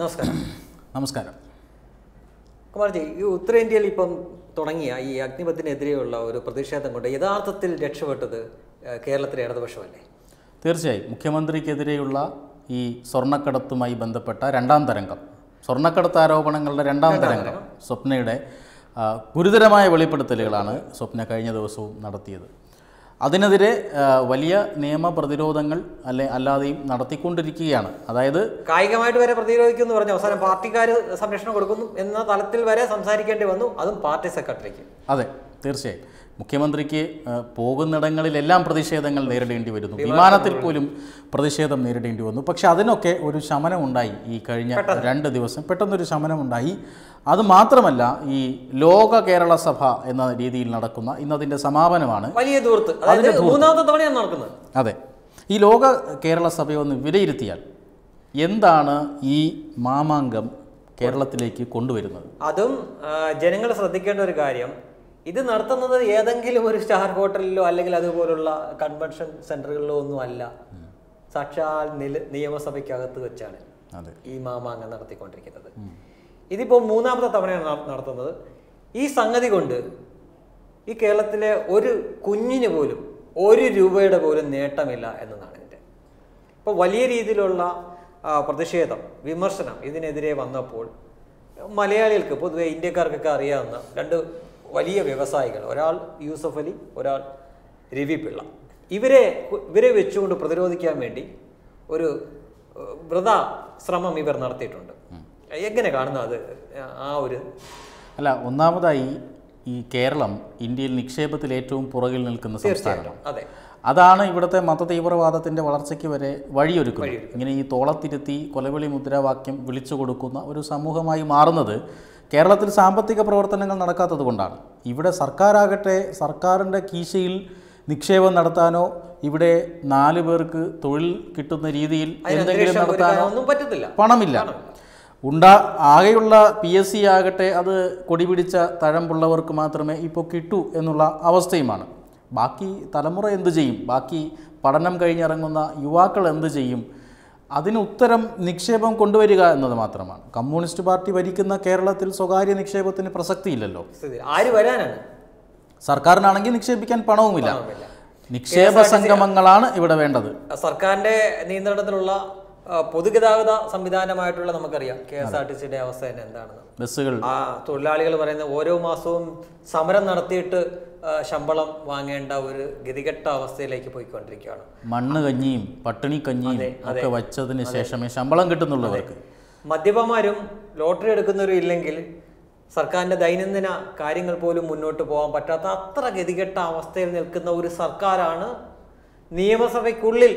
നമസ്കാരം നമസ്കാരം കുമാർജി ഈ ഉത്തരേന്ത്യയിൽ ഇപ്പം തുടങ്ങിയ ഈ അഗ്നിപഥിനെതിരെയുള്ള ഒരു പ്രതിഷേധം കൊണ്ട് യഥാർത്ഥത്തിൽ രക്ഷപ്പെട്ടത് ഏഹ്, കേരളത്തിലെ ഇടതുപക്ഷമല്ലേ തീർച്ചയായും മുഖ്യമന്ത്രിക്കെതിരെയുള്ള ഈ സ്വർണ്ണക്കടത്തുമായി ബന്ധപ്പെട്ട രണ്ടാം തരംഗം സ്വർണ്ണക്കടത്ത് ആരോപണങ്ങളുടെ രണ്ടാം തരംഗം സ്വപ്നയുടെ ആ, ഗുരുതരമായ വെളിപ്പെടുത്തലുകളാണ് സ്വപ്ന കഴിഞ്ഞ ദിവസവും നടത്തിയത് അതിനെതിരെ ആ, വലിയ നിയമ പ്രതിരോധങ്ങൾ അല്ലെ അല്ലാതെയും നടത്തിക്കൊണ്ടിരിക്കുകയാണ് അതായത് കായികമായിട്ട് വരെ പ്രതിരോധിക്കും എന്ന് പറഞ്ഞു അവസാനം പാർട്ടിക്കാർ സംരക്ഷണം കൊടുക്കുന്നു എന്ന തലത്തിൽ വരെ സംസാരിക്കേണ്ടി വന്നു അതും പാർട്ടി സെക്രട്ടറിക്ക് അതെ തീർച്ചയായും മുഖ്യമന്ത്രിക്ക് ആ, പോകുന്നിടങ്ങളിലെല്ലാം പ്രതിഷേധങ്ങൾ നേരിടേണ്ടി വരുന്നു വിമാനത്തിൽ പോലും പ്രതിഷേധം നേരിടേണ്ടി വന്നു പക്ഷെ അതിനൊക്കെ ഒരു ശമനമുണ്ടായി ഈ കഴിഞ്ഞ രണ്ട് ദിവസം പെട്ടെന്നൊരു ശമനമുണ്ടായി അത് മാത്രമല്ല ഈ ലോക കേരള സഭ എന്ന രീതിയിൽ നടക്കുന്ന ഇന്നതിൻ്റെ സമാപനമാണ് വലിയ ദൂരത്ത് അതായത് മൂന്നാമത്തെ തവണയാണ് നടക്കുന്നത് അതെ ഈ ലോക കേരള സഭയെ ഒന്ന് വിലയിരുത്തിയാൽ എന്താണ് ഈ മാമാങ്കം കേരളത്തിലേക്ക് കൊണ്ടുവരുന്നത് അതും ജനങ്ങൾ ശ്രദ്ധിക്കേണ്ട ഒരു കാര്യം ഇത് നടത്തുന്നത് ഏതെങ്കിലും ഒരു സ്റ്റാർ ഹോട്ടലിലോ അല്ലെങ്കിൽ അതുപോലുള്ള കൺവെൻഷൻ സെന്ററുകളിലോ ഒന്നും അല്ല സാക്ഷാൽ നില നിയമസഭയ്ക്കകത്ത് വെച്ചാണ് അതെ ഈ മാമാങ്കം നടത്തിക്കൊണ്ടിരിക്കുന്നത് ഇതിപ്പോൾ മൂന്നാമത്തെ തവണയാണ് നട- നടത്തുന്നത് ഈ സംഗതി കൊണ്ട് ഈ കേരളത്തിലെ ഒരു കുഞ്ഞിന് പോലും ഒരു രൂപയുടെ പോലും നേട്ടമില്ല എന്നതാണ് ഇതിൻ്റെ ഇപ്പോൾ വലിയ രീതിയിലുള്ള ആ, പ്രതിഷേധം വിമർശനം ഇതിനെതിരെ വന്നപ്പോൾ മലയാളികൾക്ക് പൊതുവെ ഇന്ത്യക്കാർക്കൊക്കെ അറിയാവുന്ന രണ്ട് വലിയ വ്യവസായികൾ ഒരാൾ യൂസഫ് അലി ഒരാൾ രവി പിള്ള ഇവരെ ഇവരെ വെച്ചുകൊണ്ട് പ്രതിരോധിക്കാൻ വേണ്ടി ഒരു ഏഹ്, വൃത ശ്രമം ഇവർ നടത്തിയിട്ടുണ്ട് എങ്ങനെ കാണുന്നു അത് ആ ഒരു അല്ല ഒന്നാമതായി ഈ കേരളം ഇന്ത്യയിൽ നിക്ഷേപത്തിൽ ഏറ്റവും പുറകിൽ നിൽക്കുന്ന സംസ്ഥാനമാണ് അതെ അതാണ് ഇവിടുത്തെ മതതീവ്രവാദത്തിൻ്റെ വളർച്ചയ്ക്ക് വരെ വഴിയൊരുക്കുന്നത് ഇങ്ങനെ ഈ തോളത്തിരുത്തി കൊലവിളി മുദ്രാവാക്യം വിളിച്ചു കൊടുക്കുന്ന ഒരു സമൂഹമായി മാറുന്നത് കേരളത്തിൽ സാമ്പത്തിക പ്രവർത്തനങ്ങൾ നടക്കാത്തത് കൊണ്ടാണ് ഇവിടെ സർക്കാരാകട്ടെ സർക്കാരിൻ്റെ കീശയിൽ നിക്ഷേപം നടത്താനോ ഇവിടെ നാല് പേർക്ക് തൊഴിൽ കിട്ടുന്ന രീതിയിൽ എന്തെങ്കിലും അന്തരീക്ഷം നടത്താനോ ഒന്നും പറ്റത്തില്ല പണമില്ല ഉണ്ടാ ആകെയുള്ള പി എസ് സി ആകട്ടെ അത് കൊടിപിടിച്ച തഴമ്പുള്ളവർക്ക് മാത്രമേ ഇപ്പോൾ കിട്ടൂ എന്നുള്ള അവസ്ഥയുമാണ് ബാക്കി തലമുറ എന്ത് ചെയ്യും ബാക്കി പഠനം കഴിഞ്ഞിറങ്ങുന്ന യുവാക്കൾ എന്ത് ചെയ്യും അതിന് ഉത്തരം നിക്ഷേപം കൊണ്ടുവരിക എന്നത് മാത്രമാണ് കമ്മ്യൂണിസ്റ്റ് പാർട്ടി ഭരിക്കുന്ന കേരളത്തിൽ സ്വകാര്യ നിക്ഷേപത്തിന് പ്രസക്തിയില്ലല്ലോ സ്ഥിതി ആര് വരാനാണ് സർക്കാരിനാണെങ്കിൽ നിക്ഷേപിക്കാൻ പണവുമില്ല പണവുമില്ല. നിക്ഷേപ സംഗമങ്ങളാണ് ഇവിടെ വേണ്ടത് സർക്കാരിന്റെ നിയന്ത്രണത്തിലുള്ള ആ, പൊതുഗതാഗത സംവിധാനമായിട്ടുള്ള നമുക്കറിയാം കെ എസ് ആർ ടി സിയുടെ അവസ്ഥ തന്നെ എന്താണെന്ന് ബസ്സുകൾ ആ തൊഴിലാളികൾ പറയുന്ന ഓരോ മാസവും സമരം നടത്തിയിട്ട് ആ, ശമ്പളം വാങ്ങേണ്ട ഒരു ഗതികെട്ട അവസ്ഥയിലേക്ക് പോയിക്കൊണ്ടിരിക്കുകയാണ് മണ്ണ് കഞ്ഞിയും പട്ടിണി കഞ്ഞിയും ഒക്കെ വച്ചതിന് ശേഷമേ ശമ്പളം കിട്ടുന്നുള്ളവർക്ക് മദ്യപന്മാരും ലോട്ടറി എടുക്കുന്നവരും ഇല്ലെങ്കിൽ സർക്കാരിന്റെ ദൈനംദിന കാര്യങ്ങൾ പോലും മുന്നോട്ട് പോകാൻ പറ്റാത്ത അത്ര ഗതികെട്ട അവസ്ഥയിൽ നിൽക്കുന്ന ഒരു സർക്കാരാണ് നിയമസഭയ്ക്കുള്ളിൽ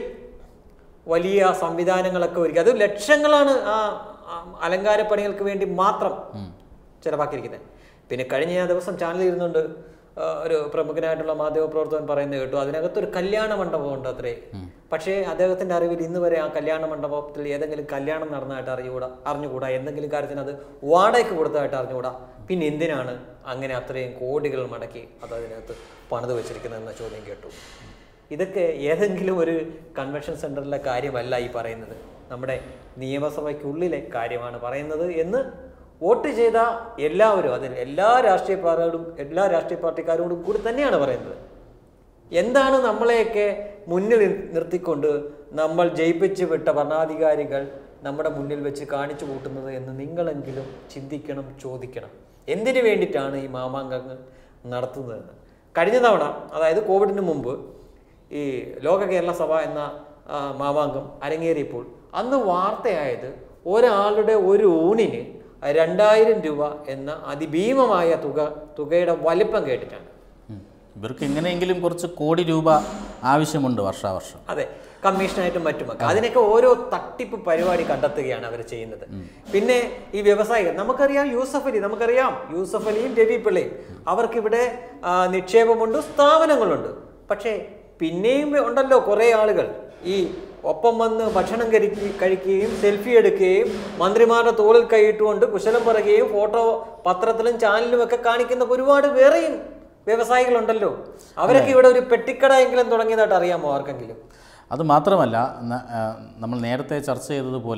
വലിയ സംവിധാനങ്ങളൊക്കെ ഒരുക്കി അത് ലക്ഷങ്ങളാണ് ആ ആ അലങ്കാരപ്പണികൾക്ക് വേണ്ടി മാത്രം ചിലവാക്കിയിരിക്കുന്നത് പിന്നെ കഴിഞ്ഞ ദിവസം ചാനലിൽ ഇരുന്നുകൊണ്ട് ആ, ഒരു പ്രമുഖനായിട്ടുള്ള മാധ്യമപ്രവർത്തകൻ പറയുന്നത് കേട്ടു അതിനകത്തൊരു കല്യാണ മണ്ഡപം ഉണ്ട് അത്രേ പക്ഷേ അദ്ദേഹത്തിന്റെ അറിവിൽ ഇന്ന് വരെ ആ കല്യാണ മണ്ഡപത്തിൽ ഏതെങ്കിലും കല്യാണം നടന്നതായിട്ട് അറിഞ്ഞുകൂടാ അറിഞ്ഞുകൂടാ എന്തെങ്കിലും കാര്യത്തിന് അത് വാടകയ്ക്ക് കൊടുത്തതായിട്ട് അറിഞ്ഞുകൂടാ പിന്നെ എന്തിനാണ് അങ്ങനെ അത്രയും കോടികൾ മടക്കി അത് അതിനകത്ത് പണിത് വെച്ചിരിക്കുന്നതെന്ന ചോദ്യം കേട്ടു ഇതൊക്കെ ഏതെങ്കിലും ഒരു കൺവെൻഷൻ സെന്ററിലെ കാര്യമല്ല ഈ പറയുന്നത് നമ്മുടെ നിയമസഭയ്ക്കുള്ളിലെ കാര്യമാണ് പറയുന്നത് എന്ന് വോട്ട് ചെയ്ത എല്ലാവരും അതിൽ എല്ലാ രാഷ്ട്രീയ പാർട്ടിയോടും എല്ലാ രാഷ്ട്രീയ പാർട്ടിക്കാരോടും കൂടി തന്നെയാണ് പറയുന്നത് എന്താണ് നമ്മളെയൊക്കെ മുന്നിൽ നിർ- നിർത്തിക്കൊണ്ട് നമ്മൾ ജയിപ്പിച്ച് വിട്ട ഭരണാധികാരികൾ നമ്മുടെ മുന്നിൽ വെച്ച് കാണിച്ചു കൂട്ടുന്നത് എന്ന് നിങ്ങളെങ്കിലും ചിന്തിക്കണം ചോദിക്കണം എന്തിനു വേണ്ടിയിട്ടാണ് ഈ മാമാങ്കങ്ങൾ നടത്തുന്നതെന്ന് കഴിഞ്ഞ തവണ അതായത് കോവിഡിന് മുമ്പ് ഈ ലോക കേരള സഭ എന്ന ആ, മാമാങ്കം അരങ്ങേറിയപ്പോൾ അന്ന് വാർത്തയായത് ഒരാളുടെ ഒരു ഊണിന് രണ്ടായിരം രൂപ എന്ന അതിഭീമമായ തുക തുകയുടെ വലിപ്പം കേട്ടിട്ടാണ് ഉം. ഇവർക്ക് എങ്ങനെയെങ്കിലും കുറച്ച് കോടി രൂപ ആവശ്യമുണ്ട് വർഷാവർഷം അതെ കമ്മീഷനായിട്ടും മറ്റുമൊക്കെ അതിനൊക്കെ ഓരോ തട്ടിപ്പ് പരിപാടി കണ്ടെത്തുകയാണ് അവർ ചെയ്യുന്നത് പിന്നെ ഈ വ്യവസായികൾ നമുക്കറിയാം യൂസഫ് അലി നമുക്കറിയാം യൂസഫ് അലിയും രവി പിള്ളയും അവർക്കിവിടെ ആ, നിക്ഷേപമുണ്ട് സ്ഥാപനങ്ങളുണ്ട് പക്ഷേ പിന്നെയും ഉണ്ടല്ലോ കുറേ ആളുകൾ ഈ ഒപ്പം വന്ന് ഭക്ഷണം കഴിക്കുക കഴിക്കുകയും സെൽഫി എടുക്കുകയും മന്ത്രിമാരുടെ തോളിൽ കൈയിട്ടുകൊണ്ട് കുശലം പറയുകയും ഫോട്ടോ പത്രത്തിലും ചാനലിലും ഒക്കെ കാണിക്കുന്ന ഒരുപാട് വേറെയും വ്യവസായികളുണ്ടല്ലോ അവരൊക്കെ ഇവിടെ ഒരു പെട്ടിക്കട എങ്കിലും തുടങ്ങിയതായിട്ട് അറിയാമോ ആർക്കെങ്കിലും അത് മാത്രമല്ല ന- ആ, നമ്മൾ നേരത്തെ ചർച്ച ചെയ്തതുപോലെ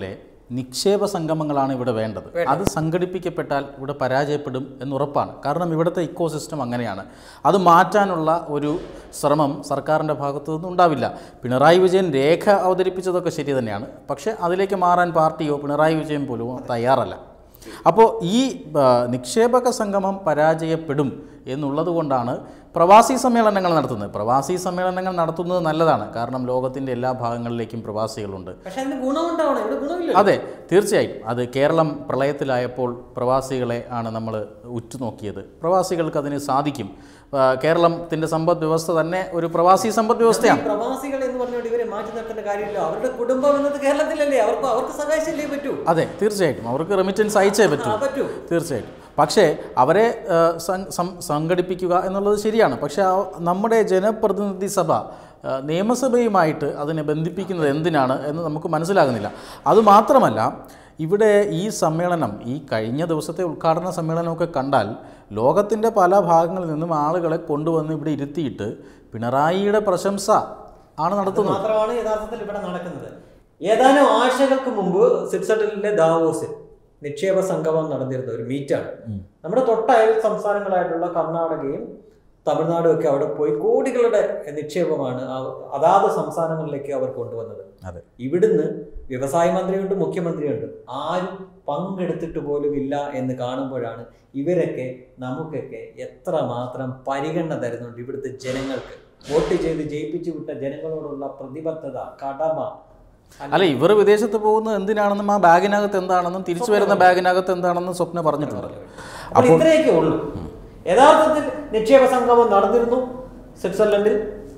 നിക്ഷേപ സംഗമങ്ങളാണ് ഇവിടെ വേണ്ടത് അത് സംഘടിപ്പിക്കപ്പെട്ടാൽ ഇവിടെ പരാജയപ്പെടും എന്നുറപ്പാണ് കാരണം ഇവിടുത്തെ ഇക്കോ സിസ്റ്റം അങ്ങനെയാണ് അത് മാറ്റാനുള്ള ഒരു ശ്രമം സർക്കാരിൻ്റെ ഭാഗത്തു നിന്നും ഉണ്ടാവില്ല പിണറായി വിജയൻ രേഖ അവതരിപ്പിച്ചതൊക്കെ ശരി തന്നെയാണ് പക്ഷേ അതിലേക്ക് മാറാൻ പാർട്ടിയോ പിണറായി വിജയൻ പോലും തയ്യാറല്ല അപ്പോൾ ഈ ആ, നിക്ഷേപക സംഗമം പരാജയപ്പെടും എന്നുള്ളത് കൊണ്ടാണ് പ്രവാസി സമ്മേളനങ്ങൾ നടത്തുന്നത് പ്രവാസി സമ്മേളനങ്ങൾ നടത്തുന്നത് നല്ലതാണ് കാരണം ലോകത്തിൻ്റെ എല്ലാ ഭാഗങ്ങളിലേക്കും പ്രവാസികളുണ്ട് പക്ഷെ അതിന് ഗുണമുണ്ടാവണം ഇവിടെ ഗുണമില്ല അതെ തീർച്ചയായും അത് കേരളം പ്രളയത്തിലായപ്പോൾ പ്രവാസികളെ ആണ് നമ്മൾ ഉറ്റുനോക്കിയത് പ്രവാസികൾക്ക് അതിന് സാധിക്കും ആ, കേരളത്തിൻ്റെ സമ്പദ് വ്യവസ്ഥ തന്നെ ഒരു പ്രവാസി സമ്പദ് വ്യവസ്ഥയാണ് ഈ പ്രവാസികൾ എന്ന് പറഞ്ഞുകൊണ്ട് ഇവരെ മാറ്റി നിർത്തേണ്ട കാര്യമില്ല അവരുടെ കുടുംബം എന്നത് കേരളത്തിലല്ലേ അവർക്ക് അവർക്ക് സഹായിച്ചല്ലേ പറ്റൂ അതെ തീർച്ചയായിട്ടും അവർക്ക് റെമിറ്റൻസ് അയച്ചേ പറ്റൂ ആ, പറ്റൂ തീർച്ചയായിട്ടും പക്ഷേ അവരെ ആ, സം- സം- സംഘടിപ്പിക്കുക എന്നുള്ളത് ശരിയാണ് പക്ഷേ ആ നമ്മുടെ ജനപ്രതിനിധി സഭ ആ, നിയമസഭയുമായിട്ട് അതിനെ ബന്ധിപ്പിക്കുന്നത് എന്തിനാണ് എന്ന് നമുക്ക് മനസ്സിലാകുന്നില്ല അതുമാത്രമല്ല ഇവിടെ ഈ സമ്മേളനം ഈ കഴിഞ്ഞ ദിവസത്തെ ഉദ്ഘാടന സമ്മേളനമൊക്കെ കണ്ടാൽ ലോകത്തിൻ്റെ പല ഭാഗങ്ങളിൽ നിന്നും ആളുകളെ കൊണ്ടുവന്ന് ഇവിടെ ഇരുത്തിയിട്ട് പിണറായിയുടെ പ്രശംസ ആണ് നടത്തുന്നത് മാത്രമാണ് യഥാർത്ഥത്തിൽ ഇവിടെ നടക്കുന്നത് ഏതാനും ആഴ്ചകൾക്ക് മുമ്പ് സ്വിറ്റ്സർലൻഡിലെ ദാവോസിൽ നിക്ഷേപ സംഗമം നടന്നിരുന്ന ഒരു മീറ്റാണ് നമ്മുടെ തൊട്ടയൽ സംസ്ഥാനങ്ങളായിട്ടുള്ള കർണാടകയും തമിഴ്നാടും ഒക്കെ അവിടെ പോയി കോടികളുടെ നിക്ഷേപമാണ് ആ- അതാത് സംസ്ഥാനങ്ങളിലേക്ക് അവർ കൊണ്ടുവന്നത് അതെ ഇവിടുന്ന് വ്യവസായ മന്ത്രിയുണ്ട് മുഖ്യമന്ത്രിയുണ്ട് ആരും പങ്കെടുത്തിട്ട് പോലും ഇല്ല എന്ന് കാണുമ്പോഴാണ് ഇവരൊക്കെ നമുക്കൊക്കെ എത്ര മാത്രം പരിഗണന തരുന്നുണ്ട് ഇവിടുത്തെ ജനങ്ങൾക്ക് വോട്ട് ചെയ്ത് ജയിപ്പിച്ചു വിട്ട ജനങ്ങളോടുള്ള പ്രതിബദ്ധത കടമ അല്ല ഇവർ വിദേശത്ത് പോകുന്നത് എന്തിനാണെന്നും ആ ബാഗിനകത്ത് എന്താണെന്നും തിരിച്ചു വരുന്ന ബാഗിനകത്ത് എന്താണെന്നും സ്വപ്ന പറഞ്ഞിട്ടുണ്ട് അപ്പോൾ ഇത്രയൊക്കെ ഉള്ളൂ യഥാർത്ഥത്തിൽ നിക്ഷേപ സംഗമം നടന്നിരുന്നു സ്വിറ്റ്സർലൻഡിൽ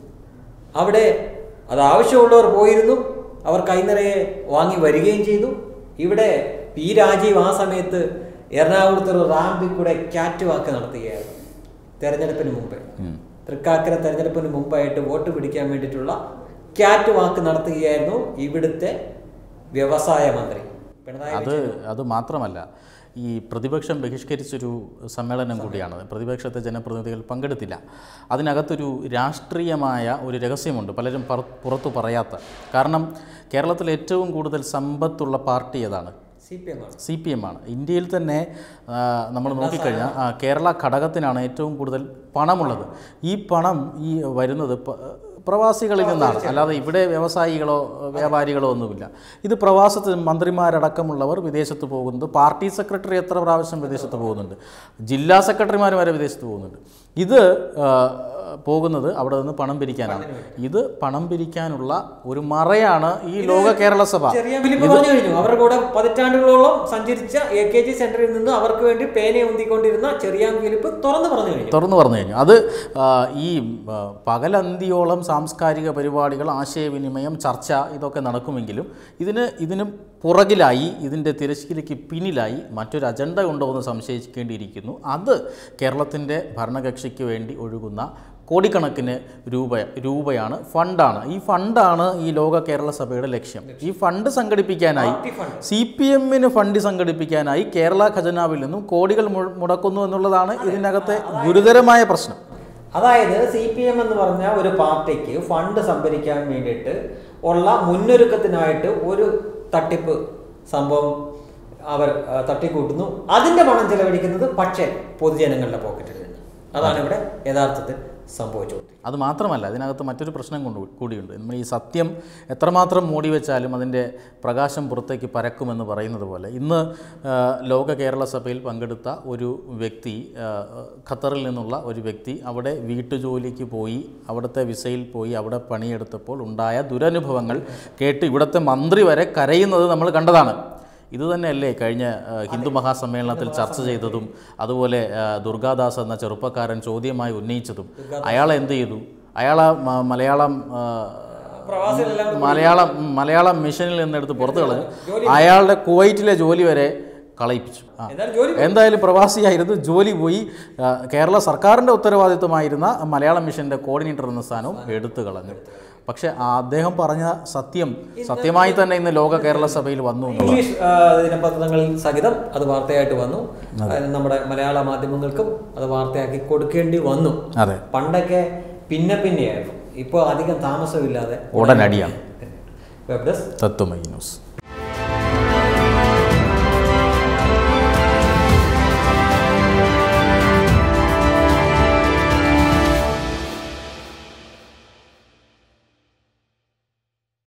അവിടെ അത് ആവശ്യമുള്ളവർ പോയിരുന്നു അവർ കൈനിറയെ വാങ്ങി വരികയും ചെയ്തു ഇവിടെ പി രാജീവ് ആ സമയത്ത് എറണാകുളത്ത് ഒരു റാമ്പിൽ കൂടെ ക്യാറ്റ് വാക്ക് നടത്തുകയായിരുന്നു തെരഞ്ഞെടുപ്പിന് മുമ്പേ തൃക്കാക്കര തെരഞ്ഞെടുപ്പിന് മുമ്പായിട്ട് വോട്ട് പിടിക്കാൻ വേണ്ടിയിട്ടുള്ള ക്യാറ്റ് വാക്ക് നടത്തുകയായിരുന്നു ഇവിടുത്തെ വ്യവസായ മന്ത്രി പിണറായി അത് അത് മാത്രമല്ല ഈ പ്രതിപക്ഷം ബഹിഷ്കരിച്ചൊരു സമ്മേളനം കൂടിയാണ് പ്രതിപക്ഷത്തെ ജനപ്രതിനിധികൾ പങ്കെടുത്തില്ല അതിനകത്തൊരു രാഷ്ട്രീയമായ ഒരു രഹസ്യമുണ്ട് പലരും പറ- പുറത്തു പറയാത്ത കാരണം കേരളത്തിൽ ഏറ്റവും കൂടുതൽ സമ്പത്തുള്ള പാർട്ടി ഏതാണ് സി പി എം ആണ് സി പി എം ആണ് ഇന്ത്യയിൽ തന്നെ ആ, നമ്മൾ നോക്കിക്കഴിഞ്ഞാൽ ആ, കേരള ഘടകത്തിനാണ് ഏറ്റവും കൂടുതൽ പണമുള്ളത് ഈ പണം ഈ വരുന്നത് പ- പ്രവാസികളിൽ നിന്നാണ് അല്ലാതെ ഇവിടെ വ്യവസായികളോ വ്യാപാരികളോ ഒന്നുമില്ല ഇത് പ്രവാസത്തിൽ മന്ത്രിമാരടക്കമുള്ളവർ വിദേശത്ത് പോകുന്നത് പാർട്ടി സെക്രട്ടറി എത്ര പ്രാവശ്യം വിദേശത്ത് പോകുന്നുണ്ട് ജില്ലാ സെക്രട്ടറിമാർ വരെ വിദേശത്ത് പോകുന്നുണ്ട് ഇത് ആ, പോകുന്നത് അവിടെ നിന്ന് പണം പിരിക്കാനാണ് ഇത് പണം പിരിക്കാനുള്ള ഒരു മറയാണ് ഈ ലോക കേരള സഭ ചെറിയ ഫിലിപ്പ് പറഞ്ഞു കഴിഞ്ഞു അവരുടെ കൂടെ പതിറ്റാണ്ടുകളോളം സഞ്ചരിച്ച എ കെ ജി സെന്ററിൽ നിന്ന് അവർക്ക് വേണ്ടി പേന ഉന്തിക്കൊണ്ടിരുന്ന ചെറിയാൻ ഫിലിപ്പ് തുറന്നു പറഞ്ഞു കഴിഞ്ഞു തുറന്നു പറഞ്ഞു കഴിഞ്ഞു അത് ആ, ഈ ആ, പകലന്തിയോളം സാംസ്കാരിക പരിപാടികൾ ആശയവിനിമയം ചർച്ച ഇതൊക്കെ നടക്കുമെങ്കിലും ഇതിന് ഇതിന് പുറകിലായി ഇതിൻ്റെ തിരശ്ശീലയ്ക്ക് പിന്നിലായി മറ്റൊരു അജണ്ട ഉണ്ടോ എന്ന് സംശയിക്കേണ്ടിയിരിക്കുന്നു അത് കേരളത്തിൻ്റെ ഭരണകക്ഷിക്ക് വേണ്ടി ഒഴുകുന്ന കോടിക്കണക്കിന് രൂപ രൂപയാണ് ഫണ്ടാണ് ഈ ഫണ്ടാണ് ഈ ലോക കേരള സഭയുടെ ലക്ഷ്യം ഈ ഫണ്ട് സംഘടിപ്പിക്കാനായി പാർട്ടി ഫണ്ട് സി പി എമ്മിന് ഫണ്ട് സംഘടിപ്പിക്കാനായി കേരള ഖജനാവിൽ നിന്നും കോടികൾ മു- മുടക്കുന്നു എന്നുള്ളതാണ് ഇതിനകത്തെ ഗുരുതരമായ പ്രശ്നം അതായത് സി പി എം എന്ന് പറഞ്ഞ ഒരു പാർട്ടിക്ക് ഫണ്ട് സംഭരിക്കാൻ വേണ്ടിയിട്ട് ഉള്ള മുന്നൊരുക്കത്തിനായിട്ട് ഒരു തട്ടിപ്പ് സംഭവം അവർ ആ, തട്ടിക്കൂട്ടുന്നു അതിന്റെ പണം ചെലവഴിക്കുന്നത് പക്ഷേ പൊതുജനങ്ങളുടെ പോക്കറ്റിൽ നിന്ന് അതാണ് ഇവിടെ യഥാർത്ഥത്തിൽ സംഭവിച്ചത് അത് മാത്രമല്ല ഇതിനകത്ത് മറ്റൊരു പ്രശ്നം കൊണ്ട് കൂടിയുണ്ട് നമ്മൾ ഈ സത്യം എത്രമാത്രം മൂടി വെച്ചാലും അതിൻ്റെ പ്രകാശം പുറത്തേക്ക് പരക്കുമെന്ന് പറയുന്നത് പോലെ ഇന്ന് ആ, ലോക കേരള സഭയിൽ പങ്കെടുത്ത ഒരു വ്യക്തി ആ, ഖത്തറിൽ നിന്നുള്ള ഒരു വ്യക്തി അവിടെ വീട്ടുജോലിക്ക് പോയി അവിടുത്തെ വിസയിൽ പോയി അവിടെ പണിയെടുത്തപ്പോൾ ഉണ്ടായ ദുരനുഭവങ്ങൾ കേട്ട് ഇവിടുത്തെ മന്ത്രി വരെ കരയുന്നത് നമ്മൾ കണ്ടതാണ് ഇത് തന്നെയല്ലേ കഴിഞ്ഞ ആ, ഹിന്ദു മഹാസമ്മേളനത്തിൽ ചർച്ച ചെയ്തതും അതുപോലെ ആ, ദുർഗാദാസ് എന്ന ചെറുപ്പക്കാരൻ ചോദ്യമായി ഉന്നയിച്ചതും അയാൾ എന്ത് ചെയ്തു അയാൾ ആ മ- മലയാളം ആ, പ്രവാസികളെല്ലാം മലയാളം മലയാളം മിഷനിൽ നിന്നെടുത്ത് പുറത്തു കളഞ്ഞു അയാളുടെ കുവൈറ്റിലെ ജോലി വരെ കളയിപ്പിച്ചു ആ. എന്നാൽ ജോലി എന്തായാലും പ്രവാസിയായിരുന്നു ജോലി പോയി ആ, കേരള സർക്കാരിൻ്റെ ഉത്തരവാദിത്വമായിരുന്ന മലയാളം മിഷൻ്റെ കോർഡിനേറ്റർ എന്ന സ്ഥാനവും എടുത്തു കളഞ്ഞു പക്ഷേ ആ അദ്ദേഹം പറഞ്ഞ സത്യം സത്യമായി തന്നെ ഇന്ന് ലോക കേരള സഭയിൽ വന്നു എന്നുള്ളതാണ്. ഇംഗ്ലീഷ് ആ, ദിനപത്രങ്ങളിൽ സഹിതം അത് വാർത്തയായിട്ട് വന്നു അതിന് നമ്മുടെ മലയാള മാധ്യമങ്ങൾക്കും അത് വാർത്തയാക്കി കൊടുക്കേണ്ടി വന്നു അതെ പണ്ടൊക്കെ പിന്നെ പിന്നെയായിരുന്നു ഇപ്പോൾ അധികം താമസമില്ലാതെ ഉടനടിയാണ് വെബ് ഡെസ്ക് തത്വമയി ന്യൂസ്